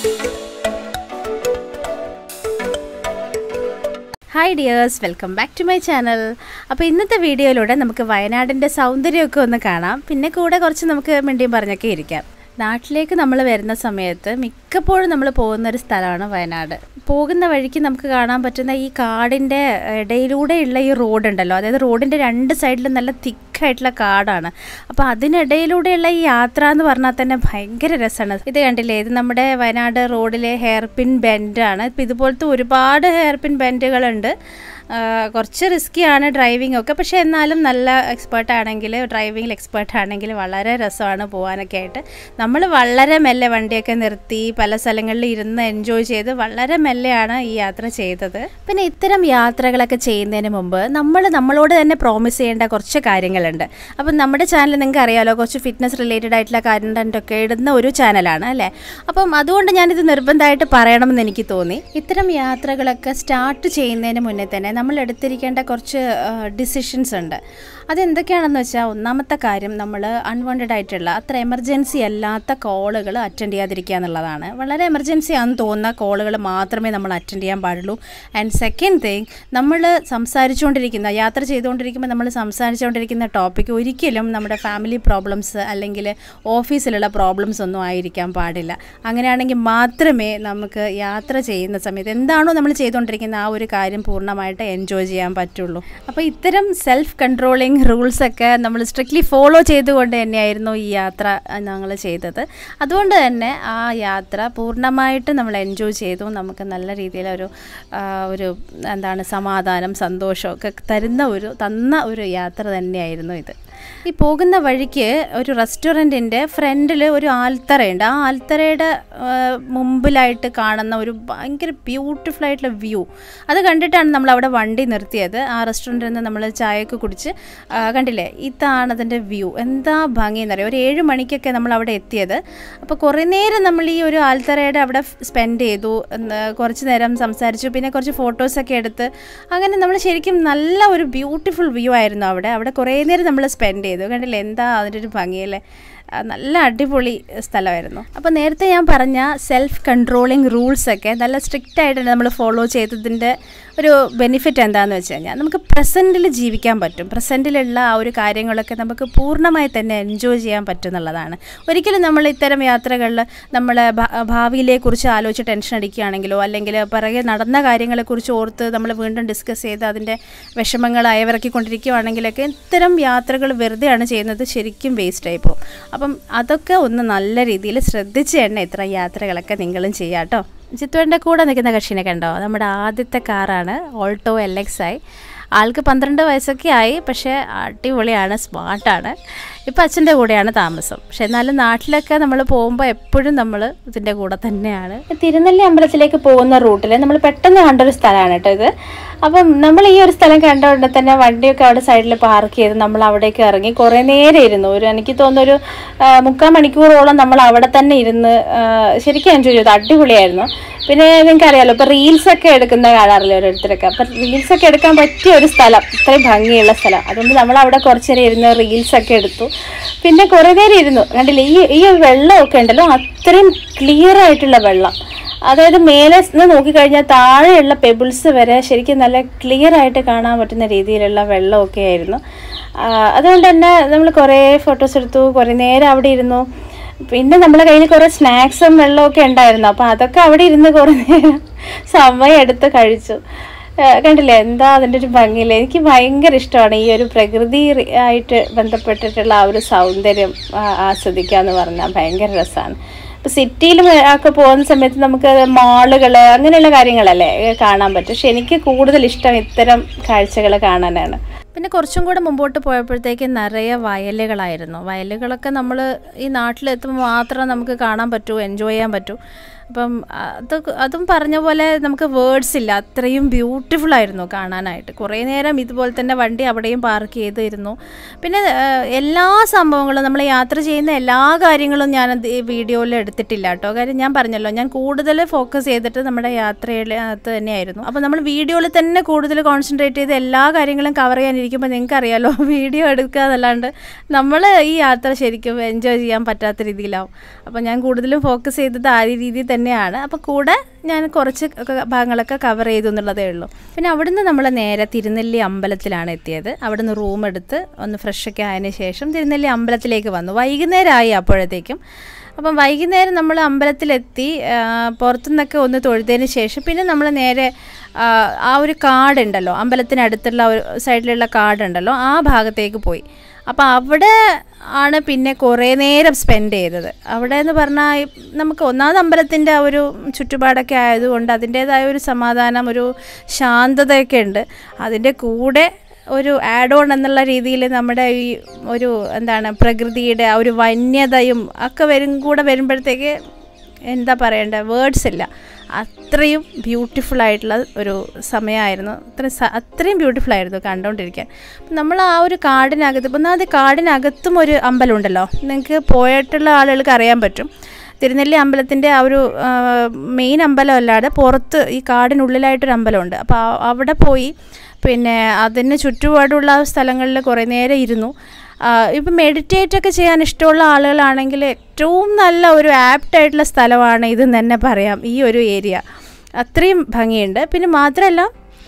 hi dears welcome back to my channel അപ്പോൾ ഇന്നത്തെ വീഡിയോയിലൂടെ നമുക്ക് വയനാടിൻ്റെ സൗന്ദര്യമൊക്കെ ഒന്ന് കാണാം പിന്നെ കൂടെ കുറച്ച് നമുക്ക് മിണ്ടിയും പറഞ്ഞൊക്കെ ഇരിക്കാം നാട്ടിലേക്ക് നമ്മൾ വരുന്ന സമയത്ത് മിക്കപ്പോഴും നമ്മൾ പോകുന്ന ഒരു സ്ഥലമാണ് വയനാട് പോകുന്ന വഴിക്ക് നമുക്ക് കാണാൻ പറ്റുന്ന ഈ കാടിൻ്റെ ഇടയിലൂടെയുള്ള ഈ റോഡ് ഉണ്ടല്ലോ അതായത് റോഡിൻ്റെ രണ്ട് സൈഡിലും നല്ല തിക്കായിട്ടുള്ള കാടാണ് അപ്പോൾ അതിനിടയിലൂടെയുള്ള ഈ യാത്ര എന്ന് പറഞ്ഞാൽ തന്നെ ഭയങ്കര രസമാണ് ഇത് കണ്ടില്ലേ ഇത് നമ്മുടെ വയനാട് റോഡിലെ ഹെയർ പിൻ ബെൻഡാണ് ഇപ്പം ഇതുപോലത്തെ ഒരുപാട് ഹെയർ പിൻ ബെൻഡുകളുണ്ട് ആ, കുറച്ച് റിസ്ക്കിയാണ് ഡ്രൈവിംഗ് ഒക്കെ പക്ഷേ എന്നാലും നല്ല എക്സ്പേർട്ട് ആണെങ്കിൽ ഡ്രൈവിങ്ങിൽ എക്സ്പേർട്ട് ആണെങ്കിൽ വളരെ രസമാണ് പോകാനൊക്കെ ആയിട്ട് നമ്മൾ വളരെ മെല്ലെ വണ്ടിയൊക്കെ നിർത്തി പല സ്ഥലങ്ങളിൽ ഇരുന്ന് എൻജോയ് ചെയ്ത് വളരെ മെല്ലെയാണ് ഈ യാത്ര ചെയ്തത് പിന്നെ ഇത്തരം യാത്രകളൊക്കെ ചെയ്യുന്നതിന് മുമ്പ് നമ്മൾ നമ്മളോട് തന്നെ പ്രോമിസ് ചെയ്യേണ്ട കുറച്ച് കാര്യങ്ങളുണ്ട് അപ്പം നമ്മുടെ ചാനൽ നിങ്ങൾക്ക് അറിയാലോ കുറച്ച് ഫിറ്റ്നസ് റിലേറ്റഡ് ആയിട്ടുള്ള കണ്ടന്റ് ഒക്കെ ഇടുന്ന ഒരു ചാനലാണ് അല്ലേ അപ്പം അതുകൊണ്ട് ഞാനിത് നിർബന്ധമായിട്ട് പറയണമെന്ന് എനിക്ക് തോന്നി ഇത്തരം യാത്രകളൊക്കെ സ്റ്റാർട്ട് ചെയ്യുന്നതിന് മുന്നേ തന്നെ നമ്മൾ എടുത്തിരിക്കേണ്ട കുറച്ച് ഡിസിഷൻസ് ഉണ്ട് അതെന്തൊക്കെയാണെന്ന് വെച്ചാൽ ഒന്നാമത്തെ കാര്യം നമ്മൾ അൺവാണ്ടഡ് ആയിട്ടുള്ള അത്ര എമർജൻസി അല്ലാത്ത കോളുകൾ അറ്റൻഡ് ചെയ്യാതിരിക്കുക എന്നുള്ളതാണ് വളരെ എമർജൻസി ആണെന്ന് തോന്നുന്ന കോളുകൾ മാത്രമേ നമ്മൾ അറ്റൻഡ് ചെയ്യാൻ പാടുള്ളൂ ആൻഡ് സെക്കൻഡ് തിങ് നമ്മൾ സംസാരിച്ചുകൊണ്ടിരിക്കുന്ന യാത്ര ചെയ്തുകൊണ്ടിരിക്കുമ്പോൾ നമ്മൾ സംസാരിച്ചുകൊണ്ടിരിക്കുന്ന ടോപ്പിക് ഒരിക്കലും നമ്മുടെ ഫാമിലി പ്രോബ്ലംസ് അല്ലെങ്കിൽ ഓഫീസിലുള്ള പ്രോബ്ലംസ് ഒന്നും ആയിരിക്കാൻ പാടില്ല അങ്ങനെയാണെങ്കിൽ മാത്രമേ നമുക്ക് യാത്ര ചെയ്യുന്ന സമയത്ത് എന്താണോ നമ്മൾ ചെയ്തുകൊണ്ടിരിക്കുന്ന ആ ഒരു കാര്യം പൂർണ്ണമായിട്ട് എൻജോയ് ചെയ്യാൻ പറ്റുള്ളൂ അപ്പോൾ ഇത്തരം സെൽഫ് കൺട്രോളിങ് റൂൾസൊക്കെ നമ്മൾ സ്ട്രിക്ട്ലി ഫോളോ ചെയ്തുകൊണ്ട് തന്നെയായിരുന്നു ഈ യാത്ര ഞങ്ങൾ ചെയ്തത് അതുകൊണ്ട് തന്നെ ആ യാത്ര പൂർണ്ണമായിട്ട് നമ്മൾ എൻജോയ് ചെയ്തു നമുക്ക് നല്ല രീതിയിലൊരു ആ, ഒരു എന്താണ് സമാധാനം സന്തോഷമൊക്കെ തരുന്ന ഒരു തന്ന ഒരു യാത്ര തന്നെയായിരുന്നു ഇത് ഈ പോകുന്ന വഴിക്ക് ഒരു റെസ്റ്റോറൻറ്റിൻ്റെ ഫ്രണ്ടിൽ ഒരു ആൽത്തറയുണ്ട് ആ ആൽത്തറയുടെ ആ, മുമ്പിലായിട്ട് കാണുന്ന ഒരു ഭയങ്കര ബ്യൂട്ടിഫുൾ ആയിട്ടുള്ള വ്യൂ അത് കണ്ടിട്ടാണ് നമ്മൾ അവിടെ വണ്ടി നിർത്തിയത് ആ റെസ്റ്റോറൻറ്റിൽ നിന്ന് നമ്മൾ ചായയൊക്കെ കുടിച്ച് ആ, കണ്ടില്ലേ ഇതാണ് അതിൻ്റെ വ്യൂ എന്താ ഭംഗിയെന്ന് അറിയാം ഒരു ഏഴ് മണിക്കൊക്കെ നമ്മൾ അവിടെ എത്തിയത് അപ്പോൾ കുറേ നേരം നമ്മൾ ഈ ഒരു ആൽത്തറയുടെ അവിടെ സ്പെൻഡ് ചെയ്തു എന്ന് കുറച്ച് നേരം സംസാരിച്ചു പിന്നെ കുറച്ച് ഫോട്ടോസൊക്കെ എടുത്ത് അങ്ങനെ നമ്മൾ ശരിക്കും നല്ല ഒരു ബ്യൂട്ടിഫുൾ വ്യൂ ആയിരുന്നു അവിടെ അവിടെ കുറേ നേരം നമ്മൾ സ്പെൻഡ് ചെയ്തു കണ്ടില്ലേ എന്താ അതിൻ്റെ ഒരു ഭംഗിയല്ലേ ആ, നല്ല അടിപൊളി സ്ഥലമായിരുന്നു അപ്പോൾ നേരത്തെ ഞാൻ പറഞ്ഞ സെൽഫ് കൺട്രോളിങ് റൂൾസൊക്കെ നല്ല സ്ട്രിക്റ്റ് ആയിട്ട് നമ്മൾ ഫോളോ ചെയ്തതിൻ്റെ ഒരു ബെനിഫിറ്റ് എന്താണെന്ന് വെച്ച് കഴിഞ്ഞാൽ നമുക്ക് പ്രസൻറ്റിൽ ജീവിക്കാൻ പറ്റും പ്രസൻറ്റിലുള്ള ആ ഒരു കാര്യങ്ങളൊക്കെ നമുക്ക് പൂർണ്ണമായി തന്നെ എൻജോയ് ചെയ്യാൻ പറ്റും എന്നുള്ളതാണ് ഒരിക്കലും നമ്മൾ ഇത്തരം യാത്രകളിൽ നമ്മൾ ഭാവിയിലെക്കുറിച്ച് ആലോചിച്ച് ടെൻഷൻ അടിക്കുകയാണെങ്കിലോ അല്ലെങ്കിൽ പിറകെ നടന്ന കാര്യങ്ങളെക്കുറിച്ച് ഓർത്ത് നമ്മൾ വീണ്ടും ഡിസ്കസ് ചെയ്ത് അതിൻ്റെ വിഷമങ്ങൾ അയവിറക്കിക്കൊണ്ടിരിക്കുകയാണെങ്കിലൊക്കെ ഇത്തരം യാത്രകൾ വെറുതെയാണ് ചെയ്യുന്നത് ശരിക്കും വേസ്റ്റായി പോകും അപ്പം അതൊക്കെ ഒന്ന് നല്ല രീതിയിൽ ശ്രദ്ധിച്ച് തന്നെ ഇത്തരം യാത്രകളൊക്കെ നിങ്ങളും ചെയ്യാം കേട്ടോ ചിത്തുവേൻ്റെ കൂടെ നിൽക്കുന്ന കക്ഷിനെ കണ്ടോ നമ്മുടെ ആദ്യത്തെ കാറാണ് ഓൾട്ടോ എൽ എക്സ് ഐ ആൾക്ക് പന്ത്രണ്ട് വയസ്സൊക്കെ ആയി പക്ഷേ അടിപൊളിയാണ് സ്മാർട്ടാണ് ഇപ്പം അച്ഛൻ്റെ കൂടെയാണ് താമസം പക്ഷെ എന്നാലും നാട്ടിലൊക്കെ നമ്മൾ പോകുമ്പോൾ എപ്പോഴും നമ്മൾ ഇതിൻ്റെ കൂടെ തന്നെയാണ് തിരുനെല്ലി അമ്പലത്തിലേക്ക് പോകുന്ന റൂട്ടിൽ നമ്മൾ പെട്ടെന്ന് കണ്ടൊരു സ്ഥലമാണ് കേട്ടോ ഇത് അപ്പം നമ്മൾ ഈ ഒരു സ്ഥലം കണ്ട ഉടനെ തന്നെ വണ്ടിയൊക്കെ അവിടെ സൈഡിൽ പാർക്ക് ചെയ്ത് നമ്മൾ അവിടേക്ക് ഇറങ്ങി കുറേ നേരം ഇരുന്നു ഒരു എനിക്ക് തോന്നുന്നു ഒരു ആ, മുക്കാൽ മണിക്കൂറോളം നമ്മൾ അവിടെ തന്നെ ഇരുന്ന് ആ, ശരിക്കും എൻജോയ് ചെയ്തു അടിപൊളിയായിരുന്നു പിന്നെ നിങ്ങൾക്ക് അറിയാലോ ഇപ്പൊ റീൽസ് ഒക്കെ എടുക്കുന്ന കാണാറില്ല ഓരോരുത്തരൊക്കെ അപ്പൊ റീൽസ് ഒക്കെ എടുക്കാൻ പറ്റിയ ഒരു സ്ഥലം ഇത്രയും ഭംഗിയുള്ള സ്ഥലം അതുകൊണ്ട് നമ്മൾ അവിടെ കുറച്ച് നേരം ഇരുന്ന് റീൽസ് ഒക്കെ എടുത്തു പിന്നെ കുറേ നേരം ഇരുന്നു കണ്ടില്ലേ ഈ ഈ വെള്ളമൊക്കെ ഉണ്ടല്ലോ അത്രയും ക്ലിയർ ആയിട്ടുള്ള വെള്ളം അതായത് മേലെ നിന്ന് നോക്കിക്കഴിഞ്ഞാൽ താഴെയുള്ള പെബിൾസ് വരെ ശരിക്കും നല്ല ക്ലിയർ ആയിട്ട് കാണാൻ പറ്റുന്ന രീതിയിലുള്ള വെള്ളമൊക്കെ ആയിരുന്നു ആ, അതുകൊണ്ട് തന്നെ നമ്മൾ കുറേ ഫോട്ടോസ് എടുത്തു കുറേ നേരം അവിടെ ഇരുന്നു പിന്നെ നമ്മളെ കയ്യിൽ കുറേ സ്നാക്സും വെള്ളമൊക്കെ ഉണ്ടായിരുന്നു അപ്പോൾ അതൊക്കെ അവിടെ ഇരുന്ന് കുറേ നേരം സമയം എടുത്ത് കഴിച്ചു ആ, കണ്ടില്ലേ എന്താ അതിൻ്റെ ഒരു ഭംഗിയില്ലേ എനിക്ക് ഭയങ്കര ഇഷ്ടമാണ് ഈ ഒരു പ്രകൃതി റി- ആയിട്ട് ബന്ധപ്പെട്ടിട്ടുള്ള ആ ഒരു സൗന്ദര്യം ആ, ആസ്വദിക്കുക എന്ന് പറഞ്ഞാൽ ഭയങ്കര രസമാണ് ഇപ്പോൾ സിറ്റിയിൽ ഒക്കെ പോകുന്ന സമയത്ത് നമുക്ക് മാളുകൾ അങ്ങനെയുള്ള കാര്യങ്ങളല്ലേ ഏ, കാണാൻ പറ്റും പക്ഷെ എനിക്ക് കൂടുതൽ ഇഷ്ടം ഇത്തരം കാഴ്ചകൾ കാണാനാണ് പിന്നെ കുറച്ചും കൂടെ മുമ്പോട്ട് പോയപ്പോഴത്തേക്ക് നിറയെ വയലുകളായിരുന്നു വയലുകളൊക്കെ നമ്മൾ ഈ നാട്ടിലെത്തുമ്പോൾ മാത്രം നമുക്ക് കാണാൻ പറ്റൂ എൻജോയ് ചെയ്യാൻ പറ്റൂ അപ്പം അത് അതും പറഞ്ഞ പോലെ നമുക്ക് വേർഡ്സ് ഇല്ല അത്രയും ബ്യൂട്ടിഫുൾ ആയിരുന്നു കാണാനായിട്ട് കുറേ നേരം ഇതുപോലെ തന്നെ വണ്ടി അവിടെയും പാർക്ക് ചെയ്തിരുന്നു പിന്നെ ആ, എല്ലാ സംഭവങ്ങളും നമ്മൾ യാത്ര ചെയ്യുന്ന എല്ലാ കാര്യങ്ങളും ഞാൻ ഈ വീഡിയോയിൽ എടുത്തിട്ടില്ല കേട്ടോ കാര്യം ഞാൻ പറഞ്ഞല്ലോ ഞാൻ കൂടുതൽ ഫോക്കസ് ചെയ്തിട്ട് നമ്മുടെ യാത്രയിലകത്ത് തന്നെയായിരുന്നു അപ്പോൾ നമ്മൾ വീഡിയോയിൽ തന്നെ കൂടുതൽ കോൺസെൻട്രേറ്റ് ചെയ്ത് എല്ലാ കാര്യങ്ങളും കവർ ചെയ്യാനിരിക്കുമ്പോൾ നിങ്ങൾക്ക് അറിയാലോ വീഡിയോ എടുക്കുക എന്നല്ലാണ്ട് നമ്മൾ ഈ യാത്ര ശരിക്കും എൻജോയ് ചെയ്യാൻ പറ്റാത്ത രീതിയിലാവും അപ്പോൾ ഞാൻ കൂടുതലും ഫോക്കസ് ചെയ്തത് ആ രീതിയിൽ തന്നെ തന്നെയാണ് അപ്പോൾ കൂടെ ഞാൻ കുറച്ച് ക- ഭാഗങ്ങളൊക്കെ കവർ ചെയ്തു എന്നുള്ളതേ ഉള്ളൂ പിന്നെ അവിടുന്ന് നമ്മൾ നേരെ തിരുനെല്ലി അമ്പലത്തിലാണ് എത്തിയത് അവിടുന്ന് റൂം എടുത്ത് ഒന്ന് ഫ്രഷൊക്കെ ആയതിനു ശേഷം തിരുനെല്ലി അമ്പലത്തിലേക്ക് വന്നു വൈകുന്നേരമായി അപ്പോഴത്തേക്കും അപ്പം വൈകുന്നേരം നമ്മൾ അമ്പലത്തിലെത്തി ആ, പുറത്തുനിന്നൊക്കെ ഒന്ന് തൊഴുതതിന് ശേഷം പിന്നെ നമ്മൾ നേരെ ആ, ആ ഒരു കാടുണ്ടല്ലോ അമ്പലത്തിനടുത്തുള്ള ഒരു സൈഡിലുള്ള കാടുണ്ടല്ലോ ആ ഭാഗത്തേക്ക് പോയി അപ്പോൾ അവിടെ ആണ് പിന്നെ കുറേ നേരം സ്പെൻഡ് ചെയ്തത് അവിടെ എന്ന് പറഞ്ഞാൽ നമുക്ക് ഒന്നാമത് അമ്പലത്തിൻ്റെ ആ ഒരു ചുറ്റുപാടൊക്കെ ആയതുകൊണ്ട് അതിൻ്റേതായ ഒരു സമാധാനം ഒരു ശാന്തതയൊക്കെ ഉണ്ട് അതിൻ്റെ കൂടെ ഒരു ആഡ് ഓൺ എന്നുള്ള രീതിയിൽ നമ്മുടെ ഈ ഒരു എന്താണ് പ്രകൃതിയുടെ ആ ഒരു വന്യതയും ഒക്കെ വരും കൂടെ വരുമ്പോഴത്തേക്ക് എന്താ പറയണ്ടേ വേർഡ്സ് ഇല്ല അത്രയും ബ്യൂട്ടിഫുൾ ആയിട്ടുള്ള ഒരു സമയമായിരുന്നു അത്രയും സ- അത്രയും ബ്യൂട്ടിഫുൾ ആയിരുന്നു കണ്ടുകൊണ്ടിരിക്കാൻ അപ്പം നമ്മൾ ആ ഒരു കാടിനകത്ത് ഇപ്പം ഒന്നാമത് കാടിനകത്തും ഒരു അമ്പലം ഉണ്ടല്ലോ നിങ്ങൾക്ക് പോയിട്ടുള്ള ആളുകൾക്ക് അറിയാൻ പറ്റും തിരുനെല്ലി അമ്പലത്തിൻ്റെ ആ ഒരു മെയിൻ അമ്പലം അല്ലാതെ പുറത്ത് ഈ കാടിനുള്ളിലായിട്ടൊരു അമ്പലമുണ്ട് അപ്പോൾ ആ- അവിടെ പോയി പിന്നെ അതിന് ചുറ്റുപാടുള്ള സ്ഥലങ്ങളിൽ കുറേ നേരം ഇരുന്നു ഇപ്പം മെഡിറ്റേറ്റ് ഒക്കെ ചെയ്യാൻ ഇഷ്ടമുള്ള ആളുകളാണെങ്കിൽ ഏറ്റവും നല്ല ഒരു ആപ്റ്റ് ആയിട്ടുള്ള സ്ഥലമാണ് ഇതെന്ന് തന്നെ പറയാം ഈ ഒരു ഏരിയ അത്രയും ഭംഗിയുണ്ട് പിന്നെ മാത്രമല്ല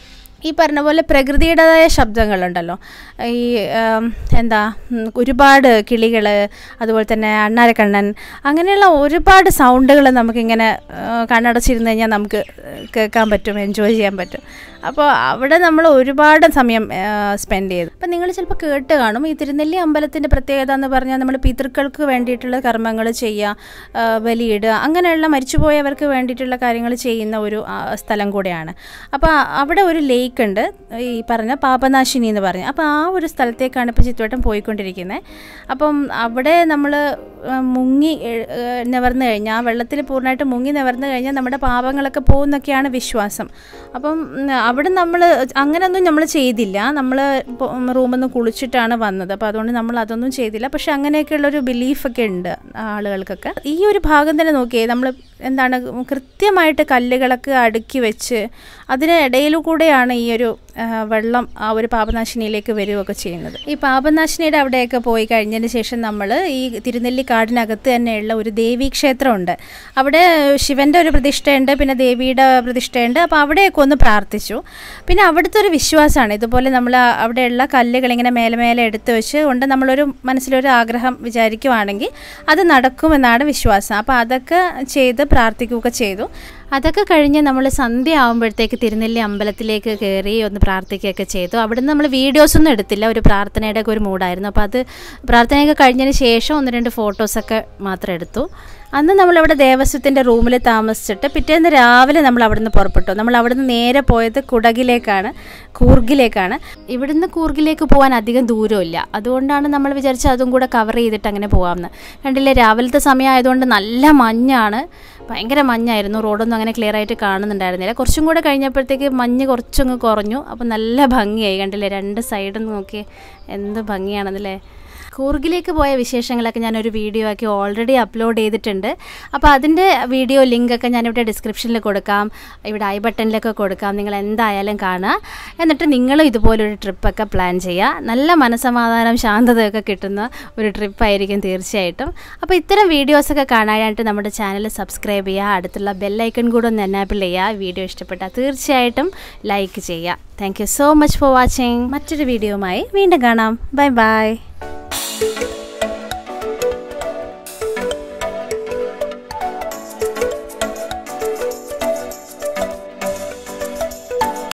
ഈ പറഞ്ഞ പോലെ പ്രകൃതിയുടേതായ ശബ്ദങ്ങളുണ്ടല്ലോ ഈ ആം, എന്താ ഉം, ഒരുപാട് കിളികൾ അതുപോലെ തന്നെ അണ്ണാരക്കണ്ണൻ അങ്ങനെയുള്ള ഒരുപാട് സൗണ്ടുകൾ നമുക്കിങ്ങനെ ആ, കണ്ണടച്ചിരുന്ന് കഴിഞ്ഞാൽ നമുക്ക് കേൾക്കാൻ പറ്റും എൻജോയ് ചെയ്യാൻ പറ്റും അപ്പോൾ അവിടെ നമ്മൾ ഒരുപാട് സമയം സ്പെൻഡ് ചെയ്തു അപ്പം നിങ്ങൾ ചിലപ്പോൾ കേട്ട് കാണും ഈ തിരുനെല്ലി അമ്പലത്തിൻ്റെ പ്രത്യേകത എന്ന് പറഞ്ഞാൽ നമ്മൾ പിതൃക്കൾക്ക് വേണ്ടിയിട്ടുള്ള കർമ്മങ്ങൾ ചെയ്യുക ആ, ബലിയിടുക അങ്ങനെയുള്ള മരിച്ചുപോയവർക്ക് വേണ്ടിയിട്ടുള്ള കാര്യങ്ങൾ ചെയ്യുന്ന ഒരു ആ, സ്ഥലം കൂടെയാണ് അപ്പോൾ അവിടെ ഒരു ലേക്ക് ഉണ്ട് ഈ പറഞ്ഞ പാപനാശിനി എന്ന് പറഞ്ഞ അപ്പോൾ ആ ഒരു സ്ഥലത്തേക്കാണ് ഇപ്പോൾ ചിത്തുവട്ടം പോയിക്കൊണ്ടിരിക്കുന്നത് അപ്പം അവിടെ നമ്മൾ മുങ്ങി എ- ഏ, നിവർന്നു കഴിഞ്ഞാൽ ആ വെള്ളത്തിൽ പൂർണ്ണമായിട്ട് മുങ്ങി നിവർന്നു കഴിഞ്ഞാൽ നമ്മുടെ പാപങ്ങളൊക്കെ പോകുന്നൊക്കെയാണ് വിശ്വാസം അപ്പം ഉം, അവിടെ നമ്മൾ അങ്ങനെയൊന്നും നമ്മൾ ചെയ്തില്ല നമ്മൾ റൂമിൽ നിന്ന് കുളിച്ചിട്ടാണ് വന്നത് അപ്പോൾ അതുകൊണ്ട് നമ്മൾ അതൊന്നും ചെയ്തില്ല പക്ഷെ അങ്ങനെയൊക്കെയുള്ളൊരു ബിലീഫൊക്കെ ഉണ്ട് ആളുകൾക്കൊക്കെ ഈ ഒരു ഭാഗം തന്നെ നോക്കിയേ നമ്മൾ എന്താണ് കൃത്യമായിട്ട് കല്ലുകളൊക്കെ അടുക്കി വെച്ച് അതിന് ഇടയിൽ കൂടെയാണ് ഈ ഒരു ആ, വെള്ളം ആ ഒരു പാപനാശിനിയിലേക്ക് വരികയൊക്കെ ചെയ്യുന്നത് ഈ പാപനാശിനിയുടെ അവിടെയൊക്കെ പോയി കഴിഞ്ഞതിന് ശേഷം നമ്മൾ ഈ തിരുനെല്ലിക്കാടിനകത്ത് തന്നെയുള്ള ഒരു ദേവീ ക്ഷേത്രമുണ്ട് അവിടെ ശിവൻ്റെ ഒരു പ്രതിഷ്ഠയുണ്ട് പിന്നെ ദേവിയുടെ പ്രതിഷ്ഠയുണ്ട് അപ്പോൾ അവിടെയൊക്കെ ഒന്ന് പ്രാർത്ഥിച്ചു പിന്നെ അവിടുത്തെ ഒരു വിശ്വാസമാണ് ഇതുപോലെ നമ്മൾ അവിടെയുള്ള കല്ലുകൾ ഇങ്ങനെ മേലെ മേലെ എടുത്ത് വെച്ച് കൊണ്ട് നമ്മളൊരു മനസ്സിലൊരു ആഗ്രഹം വിചാരിക്കുവാണെങ്കിൽ അത് നടക്കുമെന്നാണ് വിശ്വാസം അപ്പോൾ അതൊക്കെ ചെയ്ത് പ്രാർത്ഥിക്കുകയൊക്കെ ചെയ്തു അതൊക്കെ കഴിഞ്ഞ് നമ്മൾ സന്ധ്യ ആകുമ്പോഴത്തേക്ക് തിരുനെല്ലി അമ്പലത്തിലേക്ക് കയറി ഒന്ന് പ്രാർത്ഥിക്കുകയൊക്കെ ചെയ്തു അവിടുന്ന് നമ്മൾ വീഡിയോസൊന്നും എടുത്തില്ല ഒരു പ്രാർത്ഥനയുടെ ഒക്കെ ഒരു മൂഡായിരുന്നു അപ്പോൾ അത് പ്രാർത്ഥനയൊക്കെ കഴിഞ്ഞതിന് ശേഷം ഒന്ന് രണ്ട് ഫോട്ടോസൊക്കെ മാത്രം എടുത്തു അന്ന് നമ്മളിവിടെ ദേവസ്വത്തിൻ്റെ റൂമിൽ താമസിച്ചിട്ട് പിറ്റേന്ന് രാവിലെ നമ്മൾ അവിടുന്ന് പുറപ്പെട്ടു നമ്മൾ അവിടുന്ന് നേരെ പോയത് കുടകിലേക്കാണ് കൂർഗിലേക്കാണ് ഇവിടുന്ന് കൂർഗിലേക്ക് പോകാൻ അധികം ദൂരമില്ല അതുകൊണ്ടാണ് നമ്മൾ വിചാരിച്ചത് അതും കൂടെ കവർ ചെയ്തിട്ട് അങ്ങനെ പോകാമെന്ന് കണ്ടില്ലേ രാവിലത്തെ സമയം ആയതുകൊണ്ട് നല്ല മഞ്ഞാണ് ഭയങ്കര മഞ്ഞായിരുന്നു റോഡൊന്നും അങ്ങനെ ക്ലിയർ ആയിട്ട് കാണുന്നുണ്ടായിരുന്നില്ല കുറച്ചും കൂടെ കഴിഞ്ഞപ്പോഴത്തേക്ക് മഞ്ഞ് കുറച്ചങ്ങ് കുറഞ്ഞു അപ്പം നല്ല ഭംഗിയായി കണ്ടില്ലേ രണ്ട് സൈഡും നോക്കി എന്ത് ഭംഗിയാണെന്നല്ലേ കൂർഗിലേക്ക് പോയ വിശേഷങ്ങളൊക്കെ ഞാനൊരു വീഡിയോ ആക്കി ഓൾറെഡി അപ്ലോഡ് ചെയ്തിട്ടുണ്ട് അപ്പോൾ അതിൻ്റെ വീഡിയോ ലിങ്കൊക്കെ ഞാനിവിടെ ഡിസ്ക്രിപ്ഷനിൽ കൊടുക്കാം ഇവിടെ ഐ ബട്ടണിലൊക്കെ കൊടുക്കാം നിങ്ങൾ എന്തായാലും കാണുക എന്നിട്ട് നിങ്ങളും ഇതുപോലൊരു ട്രിപ്പൊക്കെ പ്ലാൻ ചെയ്യുക നല്ല മനസമാധാനം ശാന്തതയൊക്കെ കിട്ടുന്ന ഒരു ട്രിപ്പായിരിക്കും തീർച്ചയായിട്ടും അപ്പോൾ ഇത്തരം വീഡിയോസൊക്കെ കാണാനായിട്ട് നമ്മുടെ ചാനൽ സബ്സ്ക്രൈബ് ചെയ്യുക അടുത്തുള്ള ബെല്ലൈക്കൺ കൂടെ ഒന്ന് എനാബിൾ ചെയ്യുക വീഡിയോ ഇഷ്ടപ്പെട്ടാൽ തീർച്ചയായിട്ടും ലൈക്ക് ചെയ്യുക thank you so much for watching മറ്റൊരു വീഡിയോയുമായി വീണ്ടും കാണാം ബൈ ബൈ